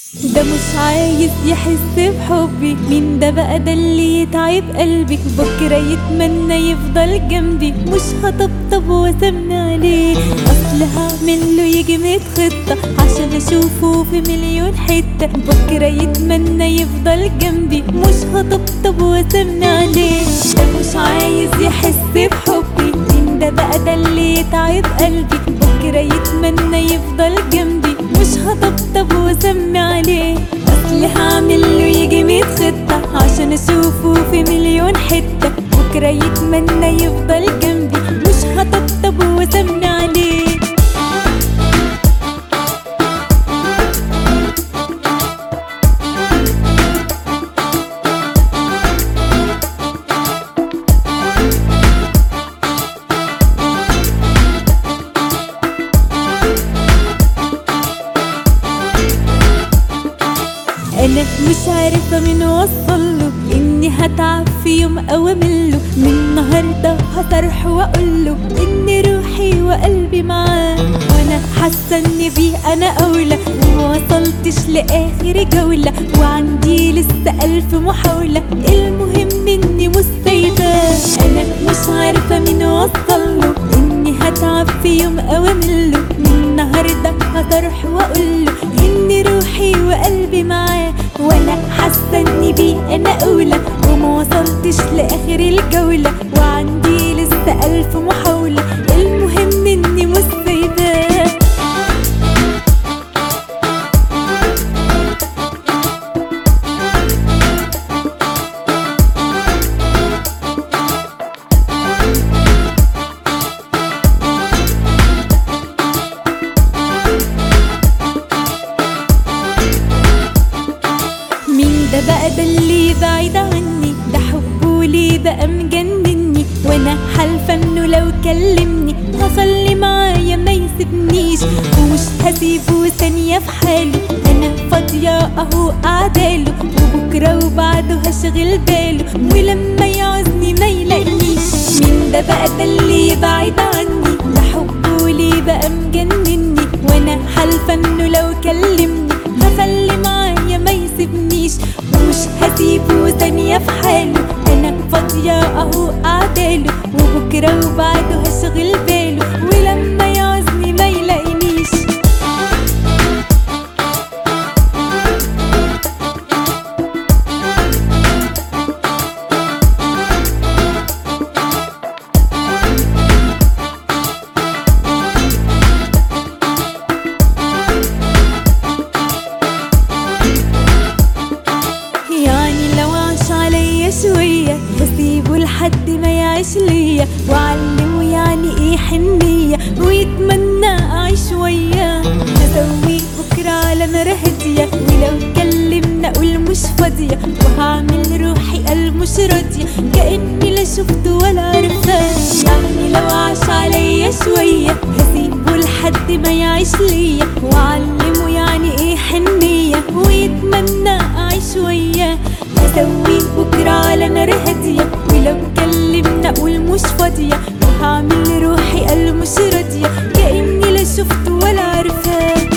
ده مش عايز يحس بحبي مين ده بقى ده اللي يتعب قلبي بكرة يتمنى يفضل جنبي مش هطبطب واسمن عليه اصل هعمل له يجي ميت خطة عشان اشوفه في مليون حتة بكرة يتمنى يفضل جنبي مش هطبطب واسمن عليه ده مش عايز يحس بحبي مين ده بقى ده اللي يتعب قلبي بكرة يتمنى يفضل جنبي مش هطبطب واسمي عليه اصل هعمل له يجي ميت خطة عشان اشوفه في مليون حتة بكرة يتمنى يفضل جنبي مش هطبطب واسمي عليه انا مش عارفة مين وصله اني هتعب في يوم اوامله من النهاردة هطرح واقوله ان روحي وقلبي معاه وانا حاسة ان بيه انا اولى وموصلتش لاخر جولة وعندي لسه الف محاولة المهم اني مستيدة انا مش عارفة مين وصله اني هتعب في يوم اوامله من النهاردة هطرح واقوله ان روحي وقلبي معاه وانا حاسه اني بيه انا اولى وما وصلتش لاخر الجوله وعندي لسه الف محاوله المهم اني مستيداه مين ده بقى ده اللي بعيد عني ده حبه ليه بقى مجنني وانا حالفه انه لو كلمني هخلي معايا ما يسيبنيش ومش هسيبه ثانيه في حاله انا فاضيه اهو قعداله وبكره وبعده هشغل باله ولما يعوزني ما يلاقينيش مين ده بقى ده اللي بعيد عني ده حبه ليه بقى مجنني وانا حالفه انه لو كلمني هخلي معايا ما يسيبنيش ومش هسيبه ثانية في حاله أنا فاضية أهو قعداله وبكرة وبعده هشغل باله ولما يعوزني ما يلاقينيش يعني لو عاش عليا شوية بسيبه لحد ما يعيش ليا وعلمه يعني ايه حنية ويتمنى اعيش وياه هسويه بكرة على نار هادية ولو كلمنا اقول مش فاضية وهعمل روحي قلب مش راضية كأني لا شفته ولا عرفاه يعني لو عاش عليا شوية هسيبه لحد ما يعيش ليا وعلمه يعني ايه حنية ويتمنى اعيش وياه هسويه بكرة على نار هادية ولو كلمنا اقول مش فاضية وهعمل روحي قلب مش راضية كأني لا شفته ولا عرفاه